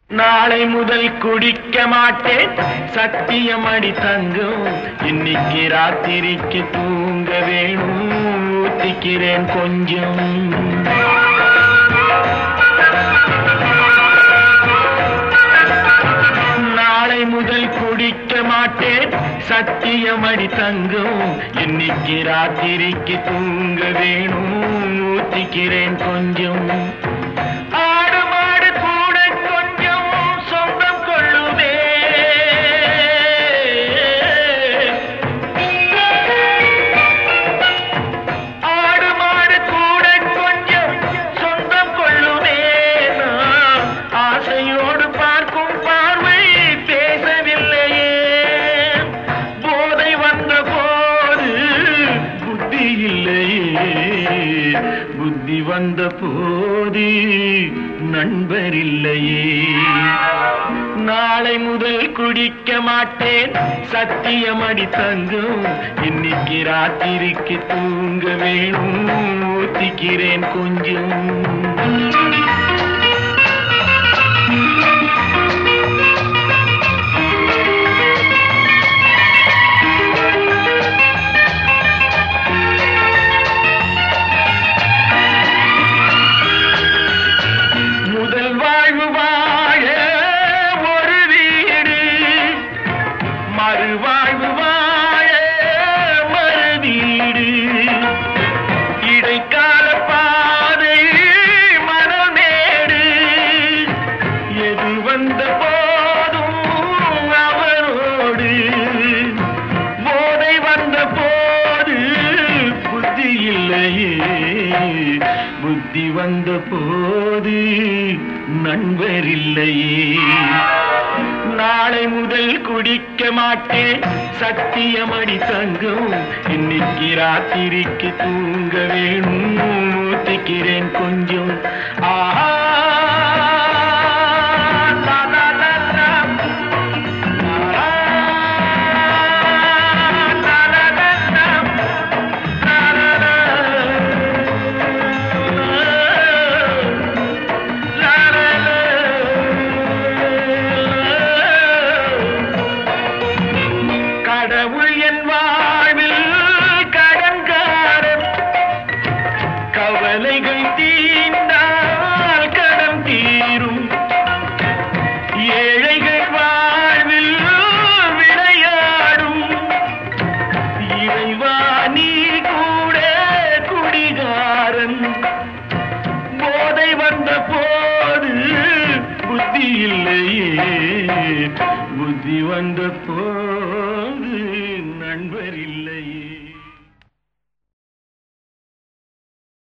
நாளை முதல் குடிக்க மாட்டேன் சத்தியம் அடி தங்கும் இன்னைக்கு ராத்திரிக்கு தூங்க வேணும் ஊத்திக்கிறேன் கொஞ்சம் நாளை முதல் குடிக்க மாட்டேன் சத்தியம் அடி தங்கும் இன்னைக்கு ராத்திரிக்கு தூங்க வேணும் ஊத்திக்கிறேன் கொஞ்சம் ஆடு மாடு கூட கொஞ்சம் சொந்தம் கொள்ளுமே ஆடு மாடு கூட கொஞ்சம் சொந்தம் கொள்ளுமே நான் ஆசையோடு பார்க்கும் பார்வை பேசவில்லையே போதை வந்த போது புத்தி இல்லையே புத்தி வந்த போது நண்பர் இல்லையே நாளை முதல் குடிக்க மாட்டேன் சத்தியம் அடி தங்கும் இன்னைக்கு ராத்திரிக்கு தூங்க வேணும் ஊத்திக்கிறேன் கொஞ்சம் முதல் வாழ்வு வாழ ஒரு வீடு மறுவாழ்வு வாழ மறு வீடு இடைக்கால பாதை மரமேடு எது வந்த போதும் அவரோடு போதை வந்த போது புத்தி இல்லையே புத்தி வந்த போது நண்பர் இல்லையே நாளை முதல் குடிக்க மாட்டேன் சத்தியமடி தங்கும் இன்னைக்கு ராத்திரிக்கு தூங்க வேணும் ஊத்திக்கிறேன் கொஞ்சம் ஆஹா லா, லா, லா, லா. ஆஹா, லா, லா, லா, லா. லா, லா, லா. லா, லா, லா. கடவுள் என் வாழ்வில் கடன்காரன் கவலைகள் தீர்ந்தால் கடன் தீரும் ஏழைகள் வாழ்வில் விளையாடும் இறைவா நீ கூட குடிகாரன் போதை வந்த போது புத்தி இல்லையே புத்தி வந்த போது